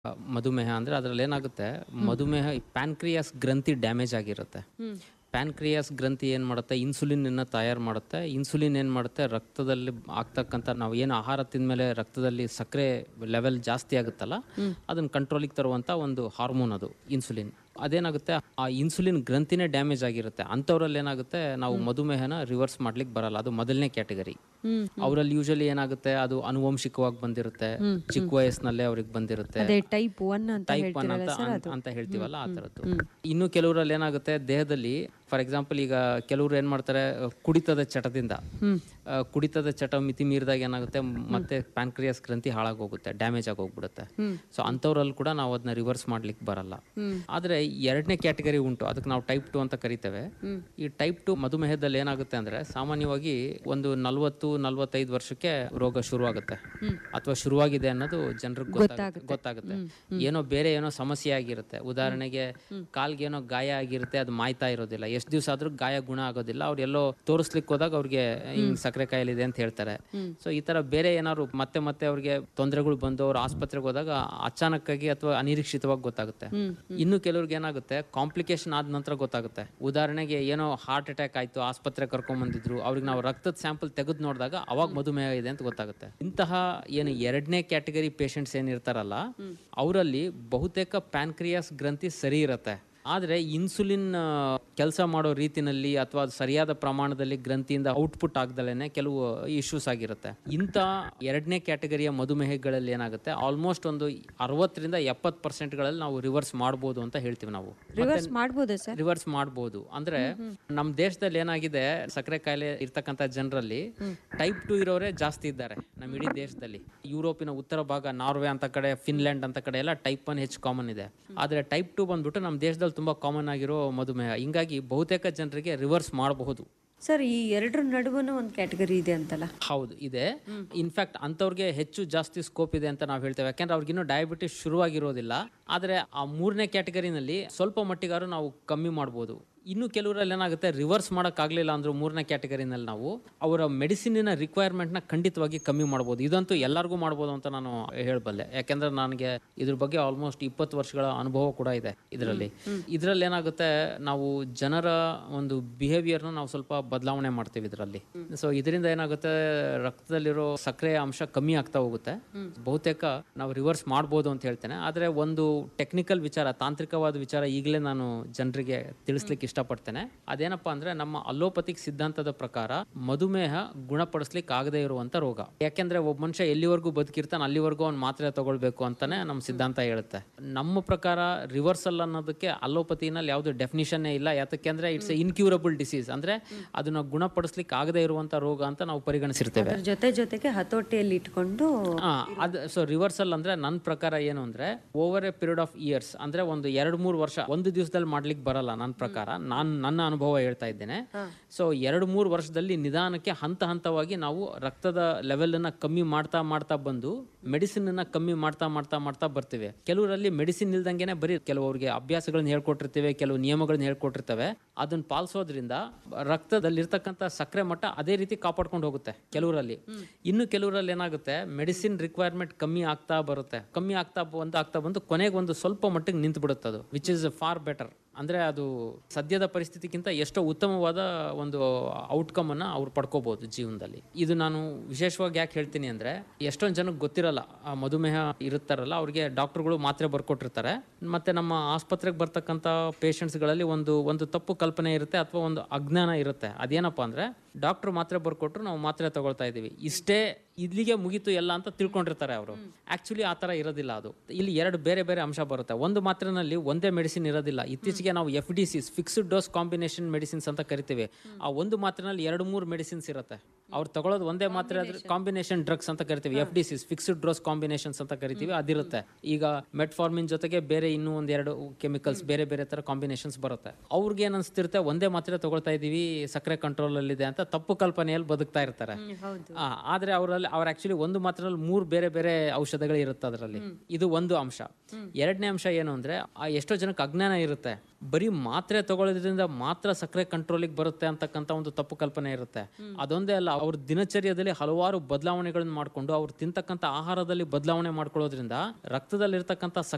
ಅ, ಮಧುಮೇಹ ಅಂದರೆ ಅದರಲ್ಲಿ ಏನಾಗುತ್ತೆ ಮಧುಮೇಹ ಪ್ಯಾನ್ಕ್ರಿಯಾಸ್ ಗ್ರಂಥಿ ಡ್ಯಾಮೇಜ್ ಆಗಿರುತ್ತೆ ಪ್ಯಾನ್ಕ್ರಿಯಾಸ್ ಗ್ರಂಥಿ ಏನು ಮಾಡುತ್ತೆ ಇನ್ಸುಲಿನನ್ನು ತಯಾರು ಮಾಡುತ್ತೆ ಇನ್ಸುಲಿನ್ ಏನು ಮಾಡುತ್ತೆ ರಕ್ತದಲ್ಲಿ ಆಗ್ತಕ್ಕಂಥ ನಾವು ಏನು ಆಹಾರ ತಿಂದಮೇಲೆ ರಕ್ತದಲ್ಲಿ ಸಕ್ಕರೆ ಲೆವೆಲ್ ಜಾಸ್ತಿ ಆಗುತ್ತಲ್ಲ ಅದನ್ನು ಕಂಟ್ರೋಲಿಗೆ ತರುವಂಥ ಒಂದು ಹಾರ್ಮೋನ್ ಅದು ಇನ್ಸುಲಿನ್ ಅದೇನಾಗುತ್ತೆ ಆ ಇನ್ಸುಲಿನ್ ಗ್ರಂಥಿನೇ ಡ್ಯಾಮೇಜ್ ಆಗಿರುತ್ತೆ ಅಂಥವ್ರಲ್ಲಿ ಏನಾಗುತ್ತೆ ನಾವು ಮಧುಮೇಹನ ರಿವರ್ಸ್ ಮಾಡ್ಲಿಕ್ಕೆ ಬರಲ್ಲ ಅದು ಮೊದಲನೇ ಕ್ಯಾಟಗರಿ ಅವರಲ್ಲಿ ಯೂಶಲಿ ಏನಾಗುತ್ತೆ ಅದು ಅನುವಂಶಿಕವಾಗಿ ಬಂದಿರುತ್ತೆ ಚಿಕ್ಕ ವಯಸ್ಸಿನಲ್ಲೇ ಅವ್ರಿಗೆ ಬಂದಿರುತ್ತೆ ಅದೇ ಟೈಪ್ ಒನ್ ಅಂತ ಟೈಪ್ ಒನ್ ಅಂತ ಅನ್- ಅಂತ ಹೇಳ್ತೀವಲ್ಲ ಆ ಥರದ್ದು ಇನ್ನು ಕೆಲವರಲ್ಲಿ ಏನಾಗುತ್ತೆ ದೇಹದಲ್ಲಿ ಫಾರ್ ಎಕ್ಸಾಂಪಲ್ ಈಗ ಕೆಲವರು ಏನ್ ಮಾಡ್ತಾರೆ ಅಹ್, ಕುಡಿತದ ಚಟದಿಂದ ಅಹ್, ಕುಡಿತದ ಚಟ ಮಿತಿ ಮೀರಿದಾಗ ಏನಾಗುತ್ತೆ ಮತ್ತೆ ಪ್ಯಾನ್ಕ್ರಿಯಾಸ್ ಗ್ರಂಥಿ ಹಾಳಾಗೋಗುತ್ತೆ ಡ್ಯಾಮೇಜ್ ಆಗಿ ಹೋಗ್ಬಿಡುತ್ತೆ ಸೊ ಅಂಥವ್ರಲ್ಲಿ ಕೂಡ ನಾವು ಅದನ್ನ ರಿವರ್ಸ್ ಮಾಡ್ಲಿಕ್ಕೆ ಬರಲ್ಲ ಆದ್ರೆ ಎರಡನೇ ಕ್ಯಾಟಗರಿ ಉಂಟು ಅದಕ್ಕೆ ನಾವು ಟೈಪ್ ಟು ಅಂತ ಕರಿತೇವೆ ಈ ಟೈಪ್ ಟು ಮಧುಮೇಹದಲ್ಲಿ ಏನಾಗುತ್ತೆ ಅಂದ್ರೆ ಸಾಮಾನ್ಯವಾಗಿ ಒಂದು ನಲ್ವತ್ತು ನಲ್ವತ್ತೈದು ವರ್ಷಕ್ಕೆ ರೋಗ ಶುರುವಾಗುತ್ತೆ ಅಥವಾ ಶುರುವಾಗಿದೆ ಅನ್ನೋದು ಜನರಿಗೆ ಗೊತ್ತಾಗುತ್ತೆ ಗೊತ್ತಾಗುತ್ತೆ ಏನೋ ಬೇರೆ ಏನೋ ಸಮಸ್ಯೆ ಆಗಿರುತ್ತೆ ಉದಾಹರಣೆಗೆ ಕಾಲ್ಗೆ ಏನೋ ಗಾಯ ಆಗಿರುತ್ತೆ ಅದು ಮಾಯ್ತಾ ಇರೋದಿಲ್ಲ ಎಷ್ಟು ದಿವಸ ಆದ್ರೂ ಗಾಯ ಗುಣ ಆಗೋದಿಲ್ಲ ಅವ್ರು ಎಲ್ಲೋ ತೋರಿಸ್ಲಿಕ್ಕೆ ಹೋದಾಗ ಅವ್ರಿಗೆ ಹಿಂಗ್ ಸಕ್ಕರೆ ಕಾಯಿಲೆ ಇದೆ ಅಂತ ಹೇಳ್ತಾರೆ ಸೊ ಈ ತರ ಬೇರೆ ಏನಾದ್ರು ಮತ್ತೆ ಮತ್ತೆ ಅವ್ರಿಗೆ ತೊಂದರೆಗಳು ಬಂದು ಅವ್ರು ಆಸ್ಪತ್ರೆಗೆ ಹೋದಾಗ ಅಚಾನಕ್ಕಾಗಿ ಅಥವಾ ಅನಿರೀಕ್ಷಿತವಾಗಿ ಗೊತ್ತಾಗುತ್ತೆ ಇನ್ನು ಕೆಲವ್ರಿಗೆ ಏನಾಗುತ್ತೆ ಕಾಂಪ್ಲಿಕೇಶನ್ ಆದ ನಂತರ ಗೊತ್ತಾಗುತ್ತೆ ಉದಾಹರಣೆಗೆ ಏನೋ ಹಾರ್ಟ್ ಅಟ್ಯಾಕ್ ಆಯ್ತು ಆಸ್ಪತ್ರೆ ಕರ್ಕೊಂಡ್ ಬಂದಿದ್ರು ಅವ್ರಿಗೆ ನಾವು ರಕ್ತದ ಸ್ಯಾಂಪಲ್ ತೆಗೆದು ನೋಡಿದಾಗ ಅವಾಗ ಮಧುಮೇಹ ಇದೆ ಅಂತ ಗೊತ್ತಾಗುತ್ತೆ ಇಂತಹ ಏನು ಎರಡನೇ ಕ್ಯಾಟಗರಿ ಪೇಷಂಟ್ಸ್ ಏನಿರ್ತಾರಲ್ಲ ಅವರಲ್ಲಿ ಬಹುತೇಕ ಪ್ಯಾನ್ಕ್ರಿಯಾಸ್ ಗ್ರಂಥಿ ಸರಿ ಇರುತ್ತೆ ಆದರೆ ಇನ್ಸುಲಿನ್ ಕೆಲಸ ಮಾಡೋ ರೀತಿನಲ್ಲಿ ಅಥವಾ ಅದು ಸರಿಯಾದ ಪ್ರಮಾಣದಲ್ಲಿ ಗ್ರಂಥಿಯಿಂದ ಔಟ್ಪುಟ್ ಆಗ್ದಲೇ ಕೆಲವು ಇಶ್ಯೂಸ್ ಆಗಿರುತ್ತೆ ಇಂಥ ಎರಡನೇ ಕ್ಯಾಟಗರಿಯ ಮಧುಮೇಹಗಳಲ್ಲಿ ಏನಾಗುತ್ತೆ ಆಲ್ಮೋಸ್ಟ್ ಒಂದು ಅರವತ್ತರಿಂದ ಎಪ್ಪತ್ತು ಪರ್ಸೆಂಟ್ಗಳಲ್ಲಿ ನಾವು ರಿವರ್ಸ್ ಮಾಡ್ಬೋದು ಅಂತ ಹೇಳ್ತೀವಿ ನಾವು ರಿವರ್ಸ್ ಮಾಡ್ಬೋದಾ ಸರ್ ರಿವರ್ಸ್ ಮಾಡ್ಬೋದು ಅಂದ್ರೆ ನಮ್ಮ ದೇಶದಲ್ಲಿ ಏನಾಗಿದೆ ಸಕ್ಕರೆ ಕಾಯಿಲೆ ಇರ್ತಕ್ಕಂಥ ಜನರಲ್ಲಿ ಟೈಪ್ ಟು ಇರೋರೇ ಜಾಸ್ತಿ ಇದ್ದಾರೆ ನಮ್ಮ ಇಡೀ ದೇಶದಲ್ಲಿ ಯುರೋಪಿನ ಉತ್ತರ ಭಾಗ ನಾರ್ವೆ ಅಂತ ಕಡೆ ಫಿನ್ಲ್ಯಾಂಡ್ ಅಂತ ಕಡೆ ಎಲ್ಲ ಟೈಪ್ ಒನ್ ಹೆಚ್ಚು ಕಾಮನ್ ಇದೆ ಆದ್ರೆ ಟೈಪ್ ಟು ಬಂದ್ಬಿಟ್ಟು ನಮ್ಮ ದೇಶದಲ್ಲಿ ತುಂಬಾ ಕಾಮನ್ ಆಗಿರೋ ಮಧುಮೇಹ ಹಿಂಗಾಗಿ ಬಹುತೇಕ ಜನರಿಗೆ ರಿವರ್ಸ್ ಮಾಡಬಹುದು ಸರ್ ಈ ಎರಡರ ನಡುವನು ಒಂದು ಕ್ಯಾಟಗರಿ ಇದೆ ಅಂತಲ್ಲ ಹೌದು ಇದೆ ಇನ್ಫ್ಯಾಕ್ಟ್ ಅಂಥವ್ರಿಗೆ ಹೆಚ್ಚು ಜಾಸ್ತಿ ಸ್ಕೋಪ್ ಇದೆ ಅಂತ ನಾವು ಹೇಳ್ತೇವೆ ಯಾಕೆಂದ್ರೆ ಅವ್ರಿಗಿನ್ನೂ ಡಯಾಬಿಟಿಸ್ ಶುರುವಾಗಿರೋದಿಲ್ಲ ಆದರೆ ಆ ಮೂರನೇ ಕ್ಯಾಟಗರಿನಲ್ಲಿ ಸ್ವಲ್ಪ ಮಟ್ಟಿಗಾರು ನಾವು ಕಮ್ಮಿ ಮಾಡ್ಬೋದು ಇನ್ನು ಕೆಲವರಲ್ಲಿ ಏನಾಗುತ್ತೆ ರಿವರ್ಸ್ ಮಾಡೋಕ್ಕಾಗಲಿಲ್ಲ ಅಂದ್ರೂ ಮೂರನೇ ಕ್ಯಾಟಗರಿನಲ್ಲಿ ನಾವು ಅವರ ಮೆಡಿಸಿನಿನ ರಿಕ್ವೈರ್ಮೆಂಟ್ನ ಖಂಡಿತವಾಗಿ ಕಮ್ಮಿ ಮಾಡ್ಬೋದು ಇದಂತೂ ಎಲ್ಲರಿಗೂ ಮಾಡ್ಬೋದು ಅಂತ ನಾನು ಹೇಳಬಲ್ಲೆ ಯಾಕೆಂದ್ರೆ ನನಗೆ ಇದ್ರ ಬಗ್ಗೆ ಆಲ್ಮೋಸ್ಟ್ ಇಪ್ಪತ್ತು ವರ್ಷಗಳ ಅನುಭವ ಕೂಡ ಇದೆ ಇದರಲ್ಲಿ ಇದರಲ್ಲಿ ಏನಾಗುತ್ತೆ ನಾವು ಜನರ ಒಂದು ಬಿಹೇವಿಯರ್ನ ನಾವು ಸ್ವಲ್ಪ ಬದಲಾವಣೆ ಮಾಡ್ತೀವಿ ಇದರಲ್ಲಿ ಸೊ ಇದರಿಂದ ಏನಾಗುತ್ತೆ ರಕ್ತದಲ್ಲಿರೋ ಸಕ್ಕರೆ ಅಂಶ ಕಮ್ಮಿ ಆಗ್ತಾ ಹೋಗುತ್ತೆ ಬಹುತೇಕ ನಾವು ರಿವರ್ಸ್ ಮಾಡ್ಬೋದು ಅಂತ ಹೇಳ್ತೇನೆ ಆದರೆ ಒಂದು ಟೆಕ್ನಿಕಲ್ ವಿಚಾರ ತಾಂತ್ರಿಕವಾದ ವಿಚಾರ ಈಗಲೇ ನಾನು ಜನರಿಗೆ ತಿಳಿಸ್ಲಿಕ್ಕೆ ಇಷ್ಟಪಡ್ತೇನೆ ಅದೇನಪ್ಪ ಅಂದ್ರೆ ನಮ್ಮ ಅಲೋಪತಿಕ್ ಸಿದ್ಧಾಂತದ ಪ್ರಕಾರ ಮಧುಮೇಹ ಗುಣಪಡಿಸ್ಲಿಕ್ಕೆ ಆಗದೇ ಇರುವಂತ ರೋಗ ಯಾಕೆಂದ್ರೆ ಒಬ್ಬ ಮನುಷ್ಯ ಎಲ್ಲಿವರೆಗೂ ಬದುಕಿರ್ತಾನೆ ಅಲ್ಲಿವರೆಗೂ ಅವ್ನು ಮಾತ್ರೆ ತಗೊಳ್ಬೇಕು ಅಂತಾನೆ ನಮ್ಮ ಸಿದ್ಧಾಂತ ಹೇಳುತ್ತೆ ನಮ್ಮ ಪ್ರಕಾರ ರಿವರ್ಸಲ್ ಅನ್ನೋದಕ್ಕೆ ಅಲೋಪತಿನಲ್ಲಿ ಯಾವುದು ಡೆಫಿನಿಷನ್ ಇಲ್ಲ ಯಾತಕ್ಕೆ ಅಂದ್ರೆ ಇಟ್ಸ್ ಇನ್ಕ್ಯೂರಬಲ್ ಡಿಸೀಸ್ ಅಂದ್ರೆ ಅದನ್ನ ಗುಣಪಡಿಸ್ಲಿಕ್ಕೆ ಆಗದೇ ಇರುವಂತ ರೋಗ ಅಂತ ನಾವು ಪರಿಗಣಿಸಿರ್ತೇವೆ ಅದ್ರ ಜೊತೆ ಜೊತೆಗೆ ಹತೋಟಿಯಲ್ಲಿ ಇಟ್ಕೊಂಡು ಆ, ಅದ್ ಸೊ ರಿವರ್ಸಲ್ ಅಂದ್ರೆ ನನ್ನ ಪ್ರಕಾರ ಏನು ಅಂದ್ರೆ over a period of years ಅಂದ್ರೆ ಒಂದು ಎರಡು ಮೂರು ವರ್ಷ ಒಂದು ದಿವಸದಲ್ಲಿ ಮಾಡ್ಲಿಕ್ಕೆ ಬರಲ್ಲ ನನ್ನ ಪ್ರಕಾರ ನಾನು ನನ್ನ ಅನುಭವ ಹೇಳ್ತಾ ಇದ್ದೇನೆ ಸೊ ಎರಡು ಮೂರು ವರ್ಷದಲ್ಲಿ ನಿಧಾನಕ್ಕೆ ಹಂತ ಹಂತವಾಗಿ ನಾವು ರಕ್ತದ ಲೆವೆಲ್ ಅನ್ನ ಕಮ್ಮಿ ಮಾಡ್ತಾ ಮಾಡ್ತಾ ಬಂದು ಮೆಡಿಸಿನ್ ಅನ್ನ ಕಮ್ಮಿ ಮಾಡ್ತಾ ಮಾಡ್ತಾ ಮಾಡ್ತಾ ಬರ್ತೀವಿ ಕೆಲವರಲ್ಲಿ ಮೆಡಿಸಿನ್ ಇಲ್ದಂಗೆನೆ ಬರೀ ಕೆಲವರಿಗೆ ಅಭ್ಯಾಸಗಳನ್ನ ಹೇಳ್ಕೊಟ್ಟಿರ್ತೇವೆ ಕೆಲವು ನಿಯಮಗಳನ್ನ ಹೇಳ್ಕೊಟ್ಟಿರ್ತೇವೆ ಅದನ್ನ ಪಾಲಿಸೋದ್ರಿಂದ ರಕ್ತದಲ್ಲಿರ್ತಕ್ಕಂಥ ಸಕ್ಕರೆ ಮಟ್ಟ ಅದೇ ರೀತಿ ಕಾಪಾಡ್ಕೊಂಡು ಹೋಗುತ್ತೆ ಕೆಲವರಲ್ಲಿ ಇನ್ನು ಕೆಲವರಲ್ಲಿ ಏನಾಗುತ್ತೆ ಮೆಡಿಸಿನ್ ರಿಕ್ವೈರ್ಮೆಂಟ್ ಕಮ್ಮಿ ಆಗ್ತಾ ಬರುತ್ತೆ ಕಮ್ಮಿ ಆಗ್ತಾ ಬಂದು ಆಗ್ತಾ ಬಂದು ಕೊನೆಗೆ ಒಂದು ಸ್ವಲ್ಪ ಮಟ್ಟಿಗೆ ನಿಂತು ಬಿಡುತ್ತೆ ಅದು ವಿಚ್ ಇಸ್ ಫಾರ್ ಬೆಟರ್ ಅಂದ್ರೆ ಅದು ಸದ್ಯದ ಪರಿಸ್ಥಿತಿಗಿಂತ ಎಷ್ಟೋ ಉತ್ತಮವಾದ ಒಂದು ಔಟ್ಕಮ್ ಅನ್ನ ಅವ್ರು ಪಡ್ಕೋಬಹುದು ಜೀವನದಲ್ಲಿ ಇದು ನಾನು ವಿಶೇಷವಾಗಿ ಯಾಕೆ ಹೇಳ್ತೀನಿ ಅಂದ್ರೆ ಎಷ್ಟೊಂದು ಜನಕ್ಕೆ ಗೊತ್ತಿರಲ್ಲ ಆ ಮಧುಮೇಹ ಇರುತ್ತಾರಲ್ಲ ಅವ್ರಿಗೆ ಡಾಕ್ಟರ್ಗಳು ಮಾತ್ರೆ ಬರ್ಕೊಟ್ಟಿರ್ತಾರೆ ಮತ್ತೆ ನಮ್ಮ ಆಸ್ಪತ್ರೆಗೆ ಬರ್ತಕ್ಕಂಥ ಪೇಷಂಟ್ಸ್ಗಳಲ್ಲಿ ಒಂದು ಒಂದು ತಪ್ಪು ಕಲ್ಪನೆ ಇರುತ್ತೆ ಅಥವಾ ಒಂದು ಅಜ್ಞಾನ ಇರುತ್ತೆ ಅದೇನಪ್ಪ ಅಂದ್ರೆ ಡಾಕ್ಟರ್ ಮಾತ್ರೆ ಬರ್ಕೊಟ್ರು ನಾವು ಮಾತ್ರೆ ತಗೊಳ್ತಾ ಇದೀವಿ ಇಷ್ಟೇ ಇಲ್ಲಿಗೆ ಮುಗೀತು ಎಲ್ಲ ಅಂತ ತಿಳ್ಕೊಂಡಿರ್ತಾರೆ ಅವರು ಆಕ್ಚುಲಿ ಆ ಥರ ಇರೋದಿಲ್ಲ ಅದು ಇಲ್ಲಿ ಎರಡು ಬೇರೆ ಬೇರೆ ಅಂಶ ಬರುತ್ತೆ ಒಂದು ಮಾತ್ರೆನಲ್ಲಿ ಒಂದೇ ಮೆಡಿಸಿನ್ ಇರೋದಿಲ್ಲ ಇತ್ತೀಚೆಗೆ ನಾವು F D Cs fixed dose combination medicines ಅಂತ ಕರಿತೀವಿ ಆ ಒಂದು ಮಾತ್ರೆನಲ್ಲಿ ಎರಡು ಮೂರು ಮೆಡಿಸಿನ್ಸ್ ಇರುತ್ತೆ ಅವ್ರು ತಗೊಳ್ಳೋದು ಒಂದೇ ಮಾತ್ರೆ ಆದ್ರೆ ಕಾಂಬಿನೇಷನ್ ಡ್ರಗ್ಸ್ ಅಂತ ಕರಿತೀವಿ F D Cs fixed dose combinations ಅಂತ ಕರಿತೀವಿ ಅದಿರುತ್ತೆ ಈಗ ಮೆಟ್ಫಾರ್ಮಿನ್ ಜೊತೆಗೆ ಬೇರೆ ಇನ್ನೂ ಒಂದೆರಡು ಕೆಮಿಕಲ್ಸ್ ಬೇರೆ ಬೇರೆ ತರ ಕಾಂಬಿನೇಷನ್ಸ್ ಬರುತ್ತೆ ಅವ್ರಿಗೆ ಏನ್ ಅನ್ಸ್ತಿರುತ್ತೆ ಒಂದೇ ಮಾತ್ರೆ ತಗೊಳ್ತಾ ಇದೀವಿ ಸಕ್ಕರೆ ಕಂಟ್ರೋಲ್ ಅಲ್ಲಿ ಇದೆ ಅಂತ ತಪ್ಪು ಕಲ್ಪನೆಯಲ್ಲಿ ಬದುಕ್ತಾ ಇರ್ತಾರೆ ಹೌದು ಆ, ಆದ್ರೆ ಅವರಲ್ಲಿ ಅವ್ರ ಆಕ್ಚುಲಿ ಒಂದು ಮಾತ್ರಲ್ಲಿ ಮೂರು ಬೇರೆ ಬೇರೆ ಔಷಧಗಳು ಇರುತ್ತೆ ಅದರಲ್ಲಿ ಇದು ಒಂದು ಅಂಶ ಎರಡನೇ ಅಂಶ ಏನು ಅಂದ್ರೆ ಆ ಎಷ್ಟೋ ಜನಕ್ಕೆ ಅಜ್ಞಾನ ಇರುತ್ತೆ ಬರೀ ಮಾತ್ರೆ ತಗೊಳ್ಳೋದ್ರಿಂದ ಮಾತ್ರ ಸಕ್ಕರೆ ಕಂಟ್ರೋಲಿಗೆ ಬರುತ್ತೆ ಅಂತಕ್ಕಂಥ ಒಂದು ತಪ್ಪು ಕಲ್ಪನೆ ಇರುತ್ತೆ ಅದೊಂದೇ ಅಲ್ಲ ಅವ್ರ ದಿನಚರ್ಯದಲ್ಲಿ ಹಲವಾರು ಬದಲಾವಣೆಗಳನ್ನ ಮಾಡ್ಕೊಂಡು ಅವ್ರು ತಿಂತಕ್ಕಂಥ ಆಹಾರದಲ್ಲಿ ಬದಲಾವಣೆ ಮಾಡ್ಕೊಳ್ಳೋದ್ರಿಂದ ರಕ್ತದಲ್ಲಿರ್ತಕ್ಕಂಥ ಸಕ್ಕರೆ